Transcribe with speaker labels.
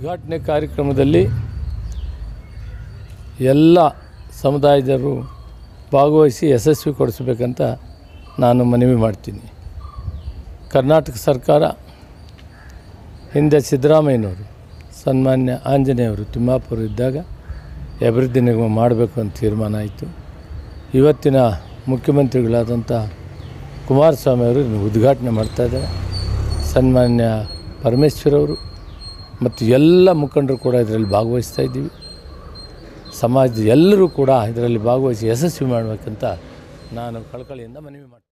Speaker 1: ಉದ್ಘಾಟನೆ ಕಾರ್ಯಕ್ರಮದಲ್ಲಿ ಎಲ್ಲ ಸಮುದಾಯದವರು ಭಾಗವಹಿಸಿ ಯಶಸ್ವಿ ಕೊಡಿಸ್ಬೇಕಂತ ನಾನು ಮನವಿ ಮಾಡ್ತೀನಿ ಕರ್ನಾಟಕ ಸರ್ಕಾರ ಹಿಂದೆ ಸಿದ್ದರಾಮಯ್ಯನವರು ಸನ್ಮಾನ್ಯ ಆಂಜನೇಯವರು ತಿಮ್ಮಾಪುರ ಇದ್ದಾಗ ಅಭಿವೃದ್ಧಿ ನಿಗಮ ಮಾಡಬೇಕು ಅಂತ ತೀರ್ಮಾನ ಆಯಿತು ಇವತ್ತಿನ ಮುಖ್ಯಮಂತ್ರಿಗಳಾದಂಥ ಕುಮಾರಸ್ವಾಮಿ ಅವರು ಇದನ್ನು ಉದ್ಘಾಟನೆ ಮಾಡ್ತಾಯಿದ್ದಾರೆ ಸನ್ಮಾನ್ಯ ಪರಮೇಶ್ವರ್ ಅವರು ಮತ್ತು ಎಲ್ಲ ಮುಖಂಡರು ಕೂಡ ಇದರಲ್ಲಿ ಭಾಗವಹಿಸ್ತಾ ಇದ್ದೀವಿ ಸಮಾಜದ ಎಲ್ಲರೂ ಕೂಡ ಇದರಲ್ಲಿ ಭಾಗವಹಿಸಿ ಯಶಸ್ವಿ ಮಾಡಬೇಕಂತ ನಾನು ಕಳಕಳಿಯಿಂದ ಮನವಿ ಮಾಡ್ತೀನಿ